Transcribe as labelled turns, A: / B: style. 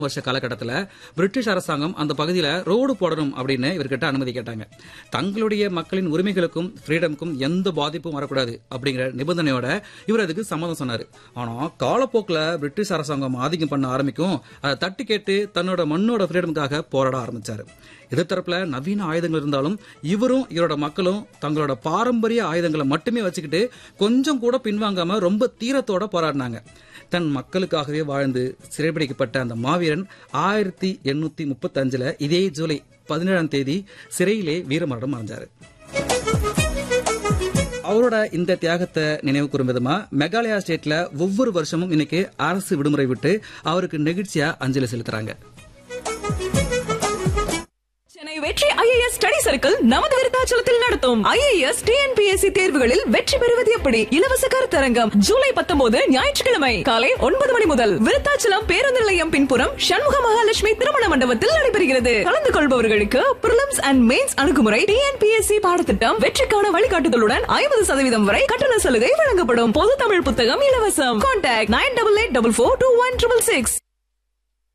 A: வருஷ காலகட்டத்தில் பிரிட்டிஷ் அரசாங்கம் அந்த பகுதியில் ரோடு போடணும் அப்படின்னு இவர்கிட்ட அனுமதி கேட்டாங்க தங்களுடைய மக்களின் உரிமைகளுக்கும் ஃப்ரீடமுக்கும் எந்த பாதிப்பும் வரக்கூடாது அப்படிங்கிற நிபந்தனையோட இவர் அதுக்கு சம்மதம் சொன்னார் ஆனால் காலப்போக்கில் பிரிட்டிஷ் அரசாங்கம் ஆதிக்கம் பண்ண ஆரம்பிக்கும் அதை தட்டி கேட்டு தன்னோட மண்ணோட ஃப்ரீடமுக்காக போராட ஆரம்பிச்சாரு எதிர்த்தரப்புல நவீன ஆயுதங்கள் இருந்தாலும் இவரும் இவரோட மக்களும் தங்களோட பாரம்பரிய ஆயுதங்களை மட்டுமே வச்சுக்கிட்டு கொஞ்சம் கூட பின்வாங்காம ரொம்ப தீரத்தோட போராடினாங்க தன் மக்களுக்காகவே வாழ்ந்து சிறைபிடிக்கப்பட்ட அந்த மாவீரன் ஆயிரத்தி எண்ணூத்தி முப்பத்தி அஞ்சுல இதே ஜூலை பதினேழாம் தேதி சிறையிலே வீரமரணம் அடைஞ்சாரு அவரோட இந்த தியாகத்தை நினைவு கூறும் விதமா மெகாலயா ஸ்டேட்ல ஒவ்வொரு வருஷமும் இன்னைக்கு அரசு விடுமுறை விட்டு அவருக்கு நெகிழ்ச்சியா அஞ்சலி செலுத்துறாங்க
B: சென்னை வெற்றி ஐஏஎஸ் ஸ்டடி சர்க்கிள் நமது விருத்தாச்சலத்தில் நடத்தும் ஐஏஎஸ் டிஎன்பிஎஸ்சி தேர்வுகளில் வெற்றி பெறுவது எப்படி இலவச கருத்தரங்கம் ஜூலை பத்தொன்பது ஞாயிற்றுக்கிழமை காலை ஒன்பது மணி முதல் விருத்தாச்சலம் பேருந்து நிலையம் பின்புறம் சண்முக மகாலட்சுமி திருமண மண்டபத்தில் நடைபெறுகிறது கலந்து கொள்பவர்களுக்கு பிரிலிம்ஸ் அண்ட் மெயின்ஸ் அணுகுமுறை டிஎன்பிஎஸ்சி பாடத்திட்டம் வெற்றிக்கான வழிகாட்டுதலுடன் ஐம்பது சதவீதம் வரை கட்டண சலுகை வழங்கப்படும் பொது தமிழ் புத்தகம் இலவசம் contact nine double eight double four two one triple six